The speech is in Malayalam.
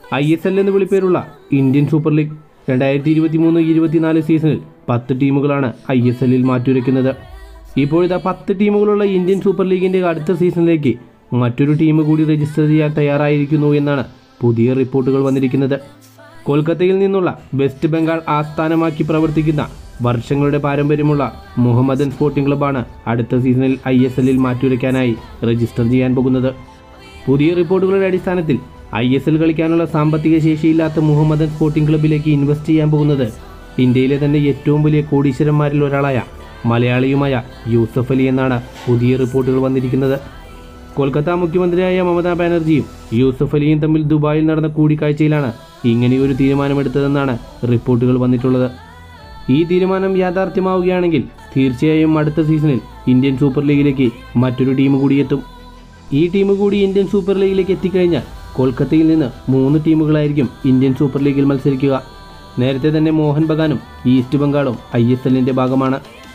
ഐ എസ് എൽ എന്ന് വിളിപ്പേരുള്ള ഇന്ത്യൻ സൂപ്പർ ലീഗ് രണ്ടായിരത്തി ഇരുപത്തി മൂന്ന് ഇരുപത്തിനാല് സീസണിൽ പത്ത് ടീമുകളാണ് ഐ എസ് എല്ലിൽ മാറ്റുരയ്ക്കുന്നത് ഇപ്പോഴിതാ പത്ത് ടീമുകളുള്ള ഇന്ത്യൻ സൂപ്പർ ലീഗിൻ്റെ അടുത്ത സീസണിലേക്ക് മറ്റൊരു ടീം കൂടി രജിസ്റ്റർ ചെയ്യാൻ തയ്യാറായിരിക്കുന്നു എന്നാണ് പുതിയ റിപ്പോർട്ടുകൾ വന്നിരിക്കുന്നത് കൊൽക്കത്തയിൽ നിന്നുള്ള വെസ്റ്റ് ബംഗാൾ ആസ്ഥാനമാക്കി പ്രവർത്തിക്കുന്ന വർഷങ്ങളുടെ പാരമ്പര്യമുള്ള മുഹമ്മദൻ സ്പോർട്ടിംഗ് ക്ലബ്ബാണ് അടുത്ത സീസണിൽ ഐ എസ് എല്ലിൽ മാറ്റുരയ്ക്കാനായി രജിസ്റ്റർ ചെയ്യാൻ പോകുന്നത് പുതിയ റിപ്പോർട്ടുകളുടെ അടിസ്ഥാനത്തിൽ ഐ എസ് എൽ കളിക്കാനുള്ള സാമ്പത്തിക ശേഷിയില്ലാത്ത മുഹമ്മദൻ സ്പോർട്ടിംഗ് ക്ലബ്ബിലേക്ക് ഇൻവെസ്റ്റ് ചെയ്യാൻ പോകുന്നത് ഇന്ത്യയിലെ തന്നെ ഏറ്റവും വലിയ കോടീശ്വരന്മാരിൽ ഒരാളായ മലയാളിയുമായ യൂസഫ് അലി എന്നാണ് പുതിയ റിപ്പോർട്ടുകൾ വന്നിരിക്കുന്നത് കൊൽക്കത്ത മുഖ്യമന്ത്രിയായ മമതാ ബാനർജിയും യൂസഫ് അലിയും തമ്മിൽ ദുബായിൽ നടന്ന കൂടിക്കാഴ്ചയിലാണ് ഇങ്ങനെയൊരു തീരുമാനമെടുത്തതെന്നാണ് റിപ്പോർട്ടുകൾ വന്നിട്ടുള്ളത് ഈ തീരുമാനം യാഥാർത്ഥ്യമാവുകയാണെങ്കിൽ തീർച്ചയായും അടുത്ത സീസണിൽ ഇന്ത്യൻ സൂപ്പർ ലീഗിലേക്ക് മറ്റൊരു ടീം കൂടി എത്തും ഈ ടീം കൂടി ഇന്ത്യൻ സൂപ്പർ ലീഗിലേക്ക് എത്തിക്കഴിഞ്ഞാൽ കൊൽക്കത്തയിൽ നിന്ന് മൂന്ന് ടീമുകളായിരിക്കും ഇന്ത്യൻ സൂപ്പർ ലീഗിൽ മത്സരിക്കുക നേരത്തെ തന്നെ മോഹൻ ബഗാനും ഈസ്റ്റ് ബംഗാളും ഐ എസ് എല്ലിൻ്റെ ഭാഗമാണ്